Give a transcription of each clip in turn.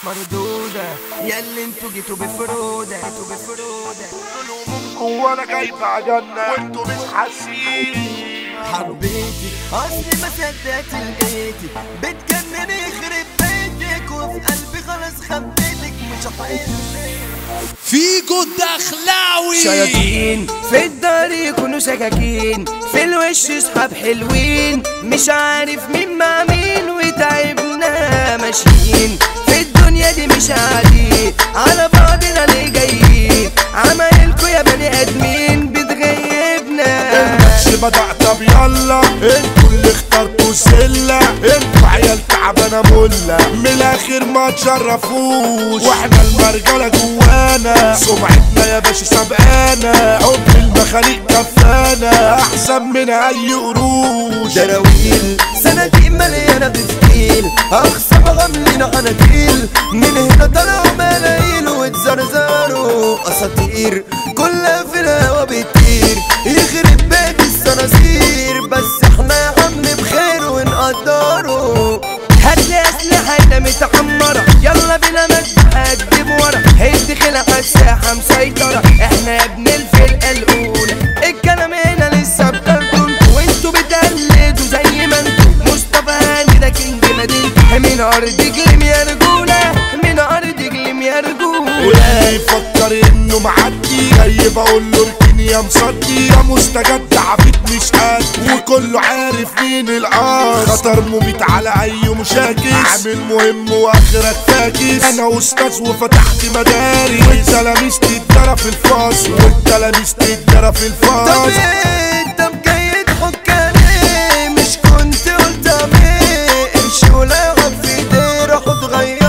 مردودة ياللي انتوا جيتوا بفرودة جيتوا بفرودة وانا جايب جنة وانتوا مش حاسين حبيتي اصلي ما صدقت لقيتي بتجنني يخرب بيتك وفي قلبي خلاص خبيتك مش هحلك فيجو الدخلاوي شياطين في الدار يكونوا سكاكين في الوش صحاب حلوين مش عارف مين مع مين وتعبنا ماشيين في الدنيا دي مش قاعدين على بعضنا ليه جايين عمايلكوا يا بني ادمين بتغيبنا الماتش بدأ طب يلا انتوا اللي اخترتوا السلة انتوا عيال تعبانة ملة من الاخر ما تشرفوش واحنا المرجلة جوانا سمعتنا يا باشا سبقانا حب المخاليق كفانا احسن من اي قروش دراويل صناديق مليانة بفتيل أخصم غملين عناديل من هنا طلعوا ملايين واتزرزروا أساطير كلها في الهوا بتطير يخرب بيت الصراصير بس احنا يا عم بخير ونقدره هاتلي أسلحة متعمرة يلا بينا مدفع قدم ورا هدي خلع الساحة مسيطرة احنا يا ابن الفرقة الأولى الكلام هنا لسه بتاعكم وانتوا بتقلدوا زي ما انتوا مصطفى هاني ده كينج مدينة من أرض جلم يا رجولة من أرض جلم يا رجولة واللي يفكر انه معدي جاي بقول له اركن يا مصدي يا مستجد عبيط مش قد وكله عارف مين القاص خطر مميت على اي مشاكس عامل مهم واخرك فاكس انا استاذ وفتحت مدارس والتلاميذ تتدرى في الفصل والتلاميذ تتدرى في طب الفصل انت مجيد حكاني مش كنت قلت امي امشي ولا في دير اخد غيار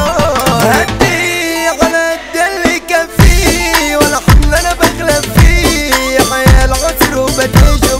هدي على قد اللي كان فيه ولا حمل انا بغلب فيه عيال عصر وبتشوف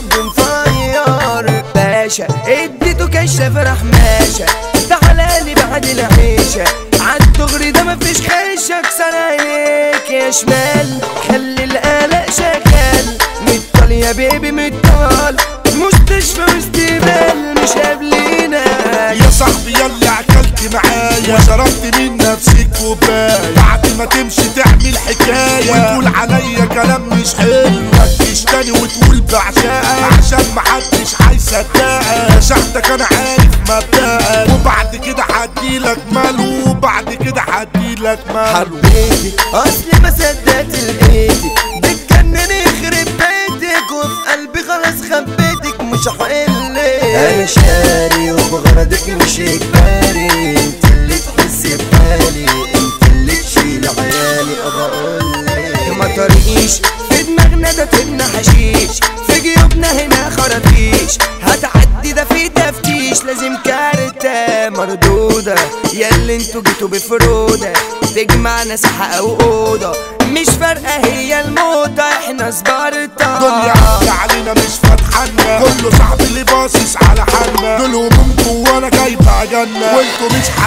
بنفير باشا اديته كشة فرح ماشا تعالى لي بعد العيشة عالدغري ده مفيش خيشة اكسر عينيك يا شمال خلي القلق شغال متطال يا بيبي متطال مستشفى واستقبال مش قابلينا يا صاحبي يلي اكلت معايا وشربت من نفسك كوبايه بعد ما تمشي تعمل حكايه وتقول عليا كلام مش حلو تجيش تاني وتقول بعشقك عشان محدش هيصدقك شحتك انا عارف مبدأك وبعد كده هديلك مال وبعد كده هديلك مال حبيتي اصلي ما صدقت لقيتي بتجنني يخرب بيتك وفي قلبي خلاص خبيتك مش هحلك انا شاري وبغرضك مش اجباري انت اللي تحس بحالي انت اللي تشيل عيالي بقولك ما طريقيش في دماغنا ده تبنى حشيش في جيوبنا هنا خراطيش هتعدي ده في تفتيش لازم كارتة مردودة ياللي انتوا جيتوا بفرودة تجمعنا ساحة او اوضة مش فارقة هي الموضة احنا سبارتا دنيا عدى علينا مش فاتحنا كله صاحب اللي باصص على حالنا دول همومكم وانا جايبها جنة وانتوا مش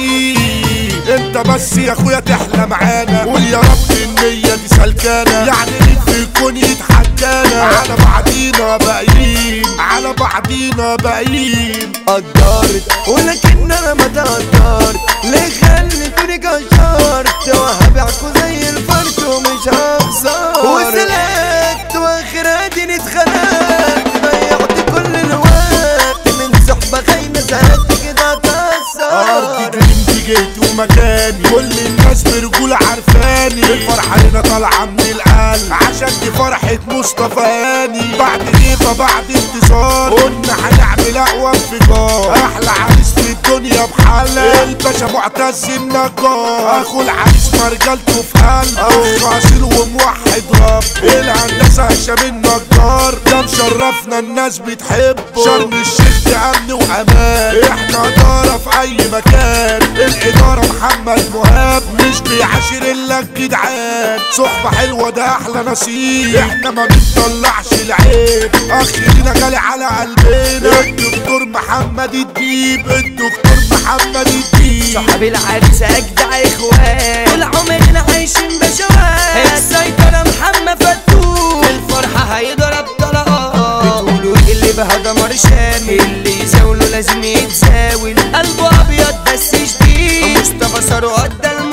حاسين انت بس يا اخويا تحلى معانا قول يا رب النية دي سلكانة يعني مين فيكون يتحدانا على بعضينا باقيين على بعضينا باقيين قدرت ولكن انا ما تقدرت ليه خليتوني كشرت وهبيعكوا زي الفرد ومش هخسر وسلكت واخر اديني اتخنقت ضيعت كل الوقت من صحبة خاينة زهقت كده ارضي اتأثر انت جيت ومكاني كل الناس برجولة عارفاني الفرحة هنا طالعة من القلب عشان دي فرحة مصطفى هاني بعد غيبة بعد انتصار قلنا هنعمل اقوى انفجار احلى عريس في الدنيا بحالة الباشا معتز النجار اخو العريس مرجلته في قلبه اخ اصيل وموحد رب الهندسة هشام النجار ده مشرفنا الناس بتحبه شرم الشيخ دي امن وامان احنا ادارة في اي مكان الادارة محمد مهاب مش بيعاشر الا الجدعان صحبة حلوة ده احلى نصيب احنا ما بنطلعش العيب اخ لينا غالي على قلبنا الدكتور محمد الديب الدكتور محمد الديب صاحب العريس اجدع اخوان طول عمرنا عايشين بشوات السيطرة محمد فتوح الفرحة هيضرب طلقات بتقولوا اللي بهدى مرشان اللي يزاوله لازم يتزاول قلبه ابيض بس شديد مصطفى ثروت ده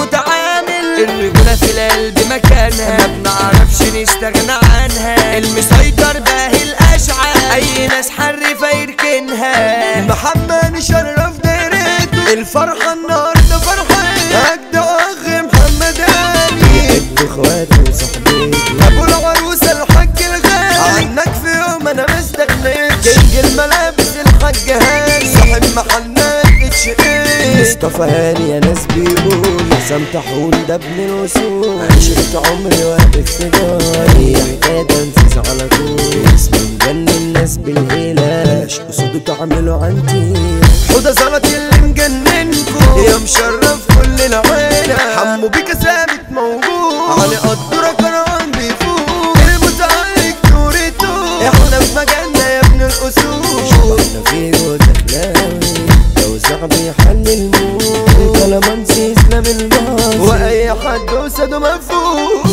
مكانها ما بنعرفش نستغنى عنها المسيطر باهي الاشعة اي ناس حرفة يركنها محمد شرف دايرته الفرحة النهاردة فرحة اجدع اخ محمد علي ابن اخواتي وصاحبتي ابو العروسه الحاج الغالي عنك في يوم انا ما استغنيت كينج الملابس الحاج هاني صاحب محلات اتش ايه مصطفى هاني يا ناس بيقول سامتحون ده ابن الوصول عشرة عمري واقف في داري حكاية تنفيذ على طول اسم مجنن الناس بالهيلة بلاش قصوده تعملوا عندي حوده زلط اللي مجننكو يا مشرف كل العيلة حمو بيكا ثابت موجود علي قدرة كرم بيفوق المتعلق نورته احنا في مجالنا يا ابن الاصول احنا في جوه دخلاوي لو صاحبي حل الموت كلامانسي اسلام الباصي واي حد وسده مفوق